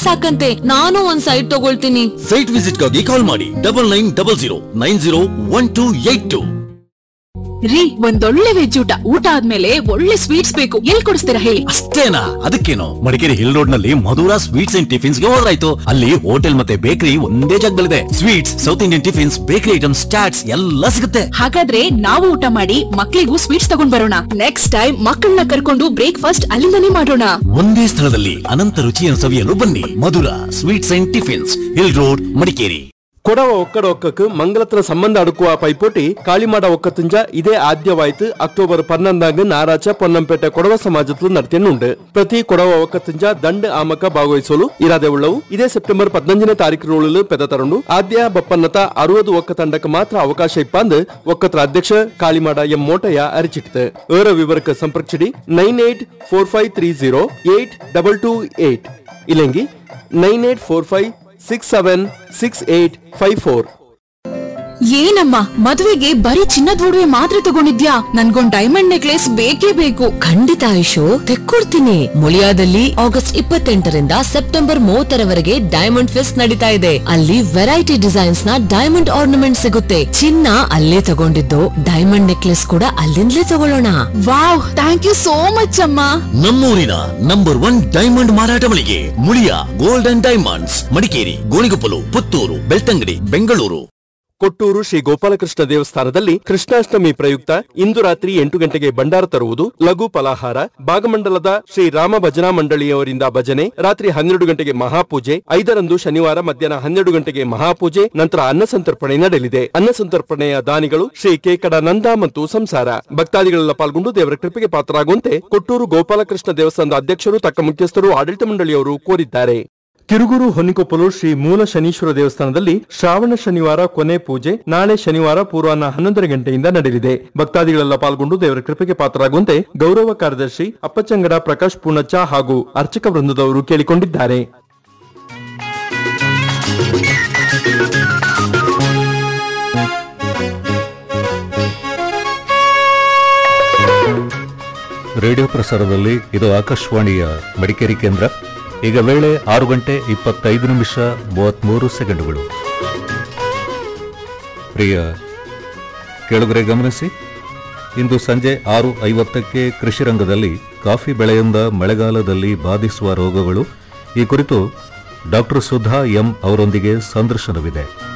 ಸಾಕಂತೆ ನಾನು ಒಂದ್ ಸೈಟ್ ತಗೊಳ್ತೀನಿ ಸೈಟ್ ವಿಸಿಟ್ಗಾಗಿ ಕಾಲ್ ಮಾಡಿ double nine double zero nine zero one two eight two ರೀ ಒಂದೊಳ್ಳೆ ವೆಜ್ ಊಟ ಊಟ ಆದ್ಮೇಲೆ ಒಳ್ಳೆ ಸ್ವೀಟ್ಸ್ ಬೇಕು ಎಲ್ಲಿ ಕೊಡಿಸ್ತೀರಾ ಹೇಳಿ ಅಷ್ಟೇನಾ ಅದಕ್ಕೇನು ಮಡಿಕೇರಿ ಹಿಲ್ ರೋಡ್ ನಲ್ಲಿ ಮಧುರಾ ಸ್ವೀಟ್ಸ್ ಅಂಡ್ ಟಿಫಿನ್ಸ್ ಗೆ ಹೋದ್ರಾಯ್ತು ಅಲ್ಲಿ ಹೋಟೆಲ್ ಮತ್ತೆ ಬೇಕರಿ ಒಂದೇ ಜಾಗದಲ್ಲಿದೆ sweets South Indian tiffins bakery items chats ಎಲ್ಲ ಸಿಗುತ್ತೆ ಹಾಗಾದ್ರೆ ನಾವು ಊಟ ಮಾಡಿ ಮಕ್ಳಿಗೂ ಸ್ವೀಟ್ಸ್ ತಗೊಂಡ್ ಬರೋಣ ನೆಕ್ಸ್ಟ್ ಟೈಮ್ ಮಕ್ಕಳನ್ನ ಕರ್ಕೊಂಡು ಬ್ರೇಕ್ಫಾಸ್ಟ್ ಅಲ್ಲಿಂದನೇ ಮಾಡೋಣ ಒಂದೇ ಸ್ಥಳದಲ್ಲಿ ಅನಂತ ರುಚಿಯನ್ನು ಸವಿಯಲು ಬನ್ನಿ Madhura sweets and tiffins hill road Madikeri Kodava ಒಕ್ಕಡ ಒಕ್ಕಕ್ಕೆ ಮಂಗಲತ್ರ ಸಂಬಂಧ അടുക്കുವ ಪೈಪೋಟಿ ಕಾಳಿಮಾಡ ಒಕ್ಕತ್ತುಂಜ ಇದೇ ಆದ್ಯವಾಯ್ತು ಅಕ್ಟೋಬರ್ ಪನ್ನೊಂದಾಗ ನಾರಾಚ ಪೊನ್ನಂಪೇಟೆ ಕೊಡವ ಸಮಾಜത്തിൽ നടത്തുന്നുണ്ട് ಪ್ರತಿ ಕೊಡವ ಒಕ್ಕತ್ತುಂಜ ದಂಡ ಆಮಕ ಭಾಗವಹಿಸಲು ಇರಾದೆ ಉಳ್ಳವು ಇದೇ ಸೆಪ್ಟೆಂಬರ್ ಪದ್ನಂಜನೇ ತಾರೀಕಿನೊಳಲು ಪೆದ ತರಂಡು ಆದ್ಯ ಬಪ್ಪನ್ನತ ಅರುವದು ಒಕ್ಕ ತಂಡಕ್ಕೆ ಮಾತ್ರ ಅವಕಾಶ ಇಪ್ಪಂದು ಒಕ್ಕತ್ರ ಅಧ್ಯಕ್ಷ ಕಾಳಿಮಾಡ ಎಂ ಮೋಟಯ್ಯ ಅರಿಚಿಟ್ಟಿತು ಏರ ವಿವರಕ್ಕೆ ಸಂಪರ್ಕಿಸಿಡಿ nine eight four five three zero eight double two eight ಇಲ್ಲಂಗಿ nine eight four five six seven six eight five four ಏನಮ್ಮ ಮದುವೆಗೆ ಬರೀ ಚಿನ್ನದ ಒಡವೆ ಮಾತ್ರ ತಗೊಂಡಿದ್ಯಾ ನನ್ಗೊಂದ್ ಡೈಮಂಡ್ ನೆಕ್ಲೆಸ್ ಬೇಕೇ ಬೇಕು ಖಂಡಿತ ಆಯುಷು ತೆಕ್ಕೊಡ್ತೀನಿ ಮುಳಿಯಾದಲ್ಲಿ ಆಗಸ್ಟ್ ಇಪ್ಪತ್ತೆಂಟರಿಂದ ಸೆಪ್ಟೆಂಬರ್ ಮೂವತ್ತರವರೆಗೆ ಡೈಮಂಡ್ ಫೆಸ್ಟ್ ನಡೀತಾ ಇದೆ ಅಲ್ಲಿ ವೆರೈಟಿ ಡಿಸೈನ್ಸ್ ನ ಡೈಮಂಡ್ ಆರ್ನಮೆಂಟ್ ಸಿಗುತ್ತೆ ಚಿನ್ನ ಅಲ್ಲೇ ತಗೊಂಡಿದ್ದು ಡೈಮಂಡ್ ನೆಕ್ಲೆಸ್ ಕೂಡ ಅಲ್ಲಿಂದಲೇ ತಗೊಳ್ಳೋಣ wow thank you so much ಅಮ್ಮ ನಮ್ಮೂರಿನ ನಂಬರ್ ಒನ್ ಡೈಮಂಡ್ ಮಾರಾಟ ಮಳಿಗೆ Muliya gold and diamonds Madikeri Gonikoppal Puttur Belthangady Bengaluru Kottur Shri Gopalakrishna ದೇವಸ್ಥಾನದಲ್ಲಿ ಕೃಷ್ಣಾಷ್ಟಮಿ ಪ್ರಯುಕ್ತ ಇಂದು ರಾತ್ರಿ ಎಂಟು ಗಂಟೆಗೆ ಭಂಡಾರ ತರುವುದು ಲಘು ಫಲಾಹಾರ ಭಾಗಮಂಡಲದ ಶ್ರೀ ರಾಮ ಭಜನಾ ಮಂಡಳಿಯವರಿಂದ ಭಜನೆ ರಾತ್ರಿ ಹನ್ನೆರಡು ಗಂಟೆಗೆ ಮಹಾಪೂಜೆ ಐದರಂದು ಶನಿವಾರ ಮಧ್ಯಾಹ್ನ ಹನ್ನೆರಡು ಗಂಟೆಗೆ ಮಹಾಪೂಜೆ ನಂತರ ಅನ್ನಸಂತರ್ಪಣೆ ನಡೆಯಲಿದೆ ಅನ್ನಸಂತರ್ಪಣೆಯ ದಾನಿಗಳು ಶ್ರೀ ಕೇಕಡ ನಂದ ಮತ್ತು ಸಂಸಾರ ಭಕ್ತಾದಿಗಳೆಲ್ಲ ಪಾಲ್ಗೊಂಡು ದೇವರ ಕೃಪೆಗೆ ಪಾತ್ರರಾಗುವಂತೆ ಕೊಟ್ಟೂರು ಗೋಪಾಲಕೃಷ್ಣ ದೇವಸ್ಥಾನದ ಅಧ್ಯಕ್ಷರು ತಕ್ಕ ಮುಖ್ಯಸ್ಥರು ಆಡಳಿತ ಮಂಡಳಿಯವರು ಕೋರಿದ್ದಾರೆ ಕಿರುಗೂರು ಹೊನ್ನಿಕೊಪ್ಪಲು ಶ್ರೀ ಮೂಲ ಶನೀಶ್ವರ ದೇವಸ್ಥಾನದಲ್ಲಿ ಶ್ರಾವಣ ಶನಿವಾರ ಕೊನೆ ಪೂಜೆ ನಾಳೆ ಶನಿವಾರ ಪೂರ್ವಾಹ್ನ ಹನ್ನೊಂದರ ಗಂಟೆಯಿಂದ ನಡೆಯಲಿದೆ ಭಕ್ತಾದಿಗಳೆಲ್ಲ ಪಾಲ್ಗೊಂಡು ದೇವರ ಕೃಪೆಗೆ ಪಾತ್ರರಾಗುವಂತೆ ಗೌರವ ಕಾರ್ಯದರ್ಶಿ ಅಪ್ಪಚಂಗಡ ಪ್ರಕಾಶ್ ಪೂರ್ಣಚ್ಚ ಹಾಗೂ ಅರ್ಚಕ ವೃಂದದವರು ಕೇಳಿಕೊಂಡಿದ್ದಾರೆ ರೇಡಿಯೋ ಪ್ರಸಾರದಲ್ಲಿ ಇದು ಆಕಾಶವಾಣಿಯ ಮಡಿಕೇರಿ ಕೇಂದ್ರ ಈಗ ವೇಳೆ ಆರು ಗಂಟೆ ಇಪ್ಪತ್ತೈದು ನಿಮಿಷ ಮೂವತ್ತ್ಮೂರು ಸೆಕೆಂಡುಗಳು ಪ್ರಿಯ ಕೇಳುಗರೆ ಗಮನಿಸಿ ಇಂದು ಸಂಜೆ ಆರು ಐವತ್ತಕ್ಕೆ ಕೃಷಿ ರಂಗದಲ್ಲಿ ಕಾಫಿ ಬೆಳೆಯಿಂದ ಮಳೆಗಾಲದಲ್ಲಿ ಬಾಧಿಸುವ ರೋಗಗಳು ಈ ಕುರಿತು ಡಾಕ್ಟರ್ ಸುಧಾ ಎಂ ಅವರೊಂದಿಗೆ ಸಂದರ್ಶನವಿದೆ